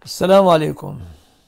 السلام عليكم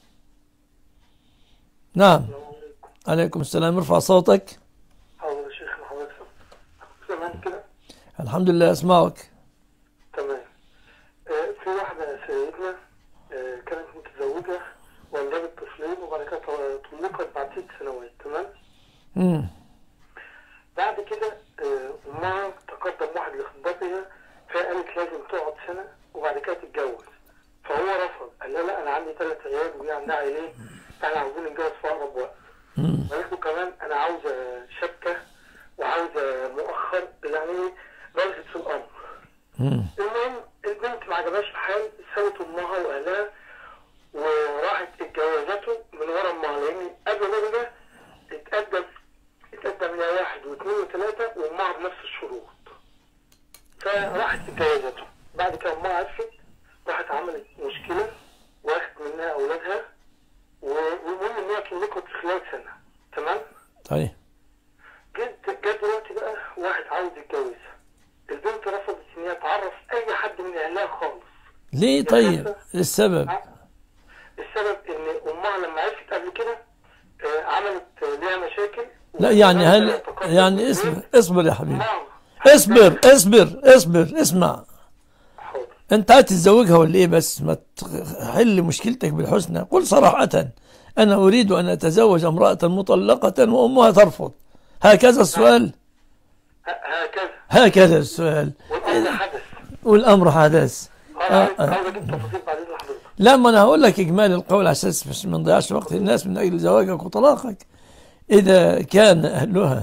نعم عليكم السلام ارفع صوتك حاضر يا شيخ حضرتك سامعني كده الحمد لله اسمعك تمام آه، في واحدة سيدنا آه، كانت متزوجة وانجبت طفلين وبعد كده طلقت بعد ست سنوات تمام مم. بعد كده آه، أمها تقدم واحد لخطبتها فقالت لازم تقعد سنة وبعد كده تتجوز فهو رفض قال لها لا أنا عندي ثلاث عيال وهي عندها عيلين فاحنا عاوزين نتجوز في أقرب وقت مم. قالت له كمان أنا عاوزة شبكة وعاوزة مؤخر يعني رغبت في الأمر مم. المهم البنت ما عجبهاش الحال سابت امها واهلها وراحت اتجوزته من ورا امها لان قبل ما ده اتقدم اتقدم لها واحد واثنين وثلاثه وامها بنفس الشروط فراحت اتجوزته بعد كده امها عرفت راحت عملت مشكله واخد منها اولادها و- والمهم ان هي طلقت في خلال سنه تمام طيب جت جت دلوقتي بقى واحد عاوز يتجوزها البنت رفضت ان هي تعرف اي حد من اهلها خالص ليه طيب السبب السبب ان امها لما عرفت قبل كده آه، عملت آه، ليها مشاكل لا يعني هل وكانت تقدم يعني اصبر البيت. اصبر يا حبيبي نعم. اصبر اصبر اصبر اسمع حاضر. انت عايز تتزوجها ولا ايه بس ما تحل مشكلتك بالحسنى قل صراحة انا اريد ان اتزوج امرأة مطلقة وامها ترفض هكذا السؤال ه- هكذا هكذا السؤال والامر حدث والامر حدث انا آه، عايز آه. عاوز اجيب تفاصيل بعدين لحضرتك لا ما انا هقول لك اجمالي القول على اساس مش ما نضيعش وقت الناس من اجل زواجك وطلاقك اذا كان اهلها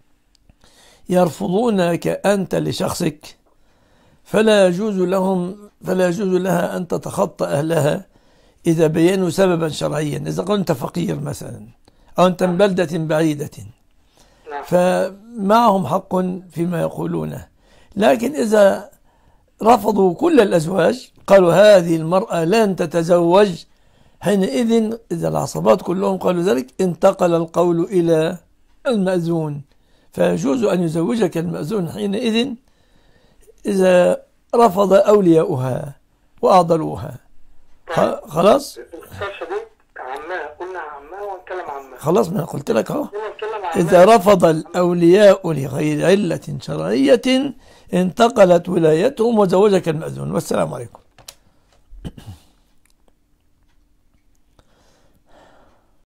يرفضونك انت لشخصك فلا يجوز لهم فلا يجوز لها ان تتخطى اهلها اذا بينوا سببا شرعيا اذا كنت فقير مثلا او انت من بلده بعيده نعم فمعهم حق فيما يقولونه لكن إذا رفضوا كل الأزواج قالوا هذه المرأة لن تتزوج حينئذ إذا العصبات كلهم قالوا ذلك انتقل القول إلى المأذون فيجوز أن يزوجك المأذون حينئذ إذا رفض أولياؤها وأعضلوها خ- خلاص باختصار شديد عمها قلنا عمها ونتكلم عمها خلاص ما أنا قلت لك أهو قلنا نتكلم عمها إذا رفض الأولياء لغير علة شرعية انتقلت ولايتهم وزوجك المأذون والسلام عليكم